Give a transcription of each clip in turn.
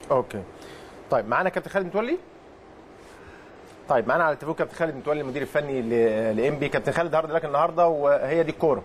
اوكي طيب معانا كابتن خالد متولي طيب معانا على التليفون كابتن خالد متولي المدير الفني لام بي كابتن خالد هارد لك النهارده وهي دي الكوره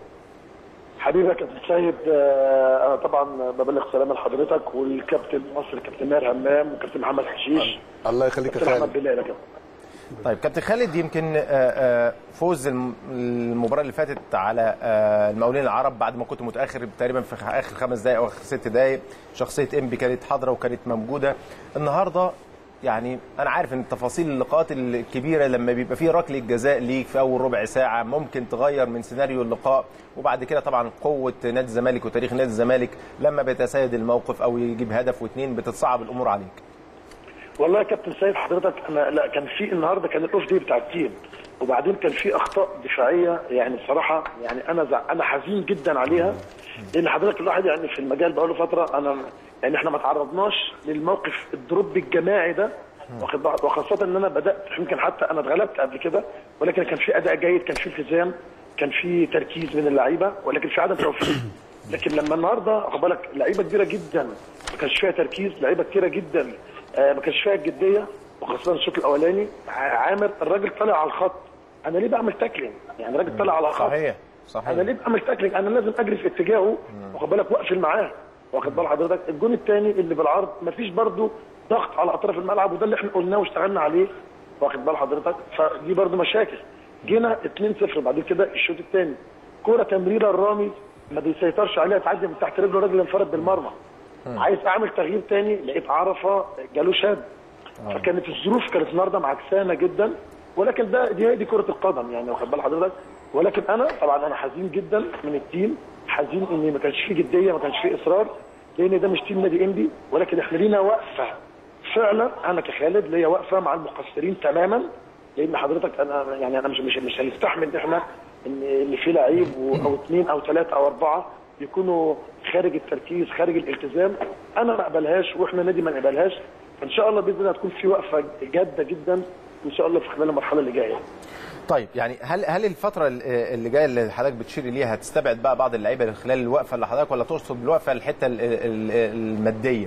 حبيبي يا كابتن سيد آه، انا طبعا ببلغ سلام لحضرتك والكابتن مصر كابتن ماهر همام وكابتن محمد حشيش الله يخليك يا كابتن احمد خالد بلال يا كابتن طيب كابتن خالد يمكن آه، آه، فوز الم- المباراه اللي فاتت على آه، المقاولين العرب بعد ما كنت متاخر تقريبا في اخر خمس دقائق او اخر ست دقائق شخصيه انبي كانت حاضره وكانت موجوده النهارده يعني انا عارف ان تفاصيل اللقاءات الكبيره لما بيبقى فيه ركله جزاء ليك في اول ربع ساعه ممكن تغير من سيناريو اللقاء وبعد كده طبعا قوه نادي الزمالك وتاريخ نادي الزمالك لما بيتسيد الموقف او يجيب هدف واثنين بتتصعب الامور عليك والله يا كابتن سيد حضرتك انا لا كان في النهارده كان الاوف دي بتاع التيم وبعدين كان في اخطاء دفاعيه يعني بصراحه يعني انا زع... انا حزين جدا عليها لان حضرتك الواحد يعني في المجال بقاله فتره انا يعني احنا ما تعرضناش للموقف الدروب الجماعي ده واخد بالك؟ وخاصه ان انا بدات يمكن حتى انا اتغلبت قبل كده ولكن كان في اداء جيد كان في التزام كان في تركيز من اللعيبه ولكن في عدم توفيق لكن لما النهارده واخد بالك لعيبه كبيره جدا ما كانش فيها تركيز لعيبه كتيره جدا آه، ما كانش فيها الجديه وخاصه الشوط الاولاني ع- عامر الراجل طالع على الخط انا ليه بعمل تاكلينج يعني الراجل طالع على الخط صحيح انا صحيح ليه بعمل تاكلينج انا لازم اجري في اتجاهه واخد بالك واقفل معاه واخد بال حضرتك الجون الثاني اللي بالعرض مفيش برده ضغط على اطراف الملعب وده اللي احنا قلناه واشتغلنا عليه واخد بال حضرتك فدي برده مشاكل جينا 2-0 بعد كده الشوط الثاني كوره تمريره الرامي ما بيسيطرش عليها تعدي من تحت رجله راجل انفرد بالمرمى عايز اعمل تغيير تاني لقيت عرفه جاله شد فكانت الظروف كانت النهارده معكسانه جدا ولكن ده دي دي كره القدم يعني واخد بال حضرتك ولكن انا طبعا انا حزين جدا من التيم حزين ان ما كانش فيه جديه ما كانش فيه اصرار لان ده مش تيم نادي اندي ولكن احنا لينا وقفه فعلا انا كخالد ليا وقفه مع المقصرين تماما لان حضرتك انا يعني انا مش مش, مش هنستحمل ان احنا ان اللي فيه لعيب و- او اثنين او ثلاثه او اربعه يكونوا خارج التركيز خارج الالتزام انا ما اقبلهاش واحنا نادي ما نقبلهاش ان شاء الله باذن الله تكون في وقفه جاده جدا ان شاء الله في خلال المرحله اللي جايه طيب يعني هل هل الفتره ال- اللي جايه اللي حضرتك بتشير ليها هتستبعد بقى بعض اللعيبه من خلال الوقفه اللي حضرتك ولا تقصد بالوقفه الحته ال- ال- الماديه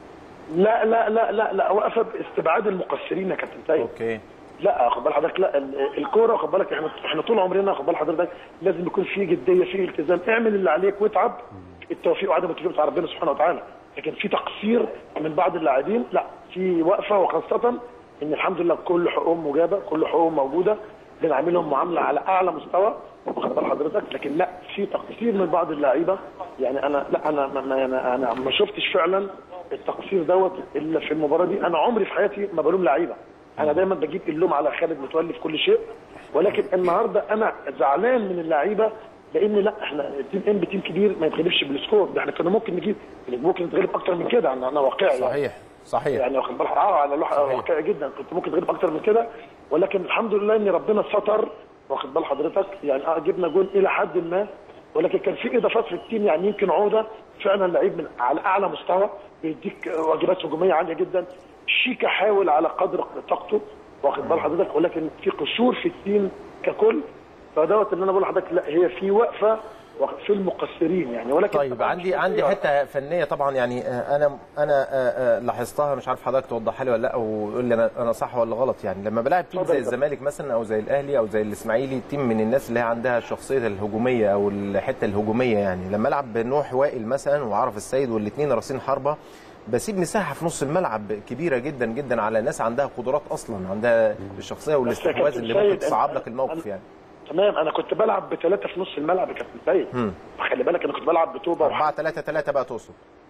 لا لا لا لا لا وقفه باستبعاد المقصرين يا كابتن سيد اوكي لا خد بال حضرتك لا ال- الكوره خد بالك احنا احنا طول عمرنا خد بال حضرتك لازم يكون في جديه في التزام اعمل اللي عليك واتعب التوفيق وعدم التوفيق بتاع ربنا سبحانه وتعالى لكن في تقصير من بعض اللاعبين لا في وقفه وخاصه ان الحمد لله كل حقوقهم مجابه كل حقوقهم موجوده بنعملهم معامله على اعلى مستوى واخد بال حضرتك لكن لا في تقصير من بعض اللعيبه يعني انا لا انا ما- ما انا انا ما شفتش فعلا التقصير دوت الا في المباراه دي انا عمري في حياتي ما بلوم لعيبه انا دايما بجيب اللوم على خالد متولي في كل شيء ولكن النهارده انا زعلان من اللعيبه لان لا احنا تيم ام تيم كبير ما يتغلبش بالسكور ده احنا كنا ممكن نجيب ممكن نتغلب اكتر من كده انا انا واقعي يعني. صحيح صحيح يعني واخد بالك اه على لوحه واقعي جدا كنت ممكن تغلب اكتر من كده ولكن الحمد لله ان ربنا ستر واخد بال حضرتك يعني اه جبنا جون الى حد ما ولكن كان في اضافات في التيم يعني يمكن عوده فعلا لعيب من على اعلى مستوى بيديك واجبات هجوميه عاليه جدا شيكا حاول على قدر طاقته واخد بال حضرتك ولكن في قصور في التيم ككل فدوت ان انا بقول لحضرتك لا هي في وقفه في المقصرين يعني ولكن طيب عندي عندي حته فنيه طبعا يعني آه، انا انا آه، آه، لاحظتها مش عارف حضرتك توضحها لي ولا لا ويقول لي انا انا صح ولا غلط يعني لما بلاعب تيم اتفضل زي يا كابتن. الزمالك مثلا او زي الاهلي او زي الاسماعيلي تيم من الناس اللي هي عندها الشخصيه الهجوميه او الحته الهجوميه يعني لما العب بنوح وائل مثلا وعرف السيد والاثنين راسين حربه بسيب مساحه في نص الملعب كبيره جدا جدا على ناس عندها قدرات اصلا عندها الشخصيه والاستحواذ كابتن اللي سيد، ممكن تصعب أنا- لك الموقف أنا- يعني تمام انا كنت بلعب بثلاثه في نص الملعب يا كابتن سيد خلي بالك انا كنت بلعب بتوبه 4 3 3 بقى تقصد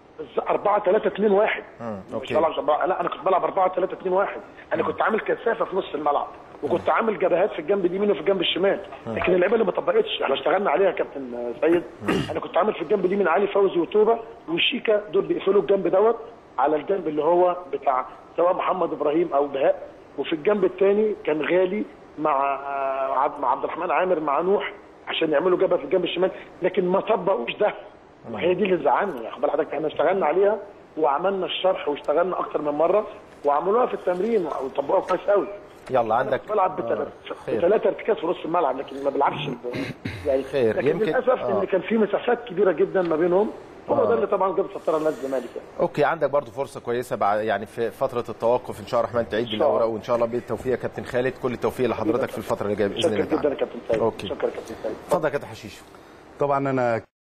4 3 2 1 مش أوكي. بلعب أربعة- لا انا كنت بلعب 4 3 2 1 انا كنت عامل كثافه في نص الملعب وكنت عامل جبهات في الجنب اليمين وفي الجنب الشمال لكن اللعيبه اللي ما طبقتش احنا اشتغلنا عليها يا كابتن سيد انا كنت عامل في الجنب اليمين علي فوزي وتوبه وشيكا دول بيقفلوا الجنب دوت على الجنب اللي هو بتاع سواء محمد ابراهيم او بهاء وفي الجنب الثاني كان غالي مع عبد- مع عبد الرحمن عامر مع نوح عشان يعملوا جبهه في الجنب الشمال لكن ما طبقوش ده ما هي دي اللي زعلني يا خد حضرتك احنا اشتغلنا عليها وعملنا الشرح واشتغلنا اكتر من مره وعملوها في التمرين وطبقوها كويس قوي يلا عندك كنت بلعب بثلاث خير. بثلاثه ارتكاز في نص الملعب لكن ما بلعبش ب- يعني خير. لكن يمكن- للاسف آه. ان كان في مسافات كبيره جدا ما بينهم هو ده اللي طبعا جاب سطره النادي الزمالك يعني اوكي عندك برضو فرصه كويسه بعد يعني في فتره التوقف ان شاء الله الرحمن تعيد شاء الله. الاوراق وان شاء الله بالتوفيق يا كابتن خالد كل التوفيق لحضرتك في الفتره اللي جايه باذن شكرا الله جدا تعالى يا كابتن سيد أوكي. شكرا يا كابتن سيد اتفضل يا كابتن حشيش طبعا انا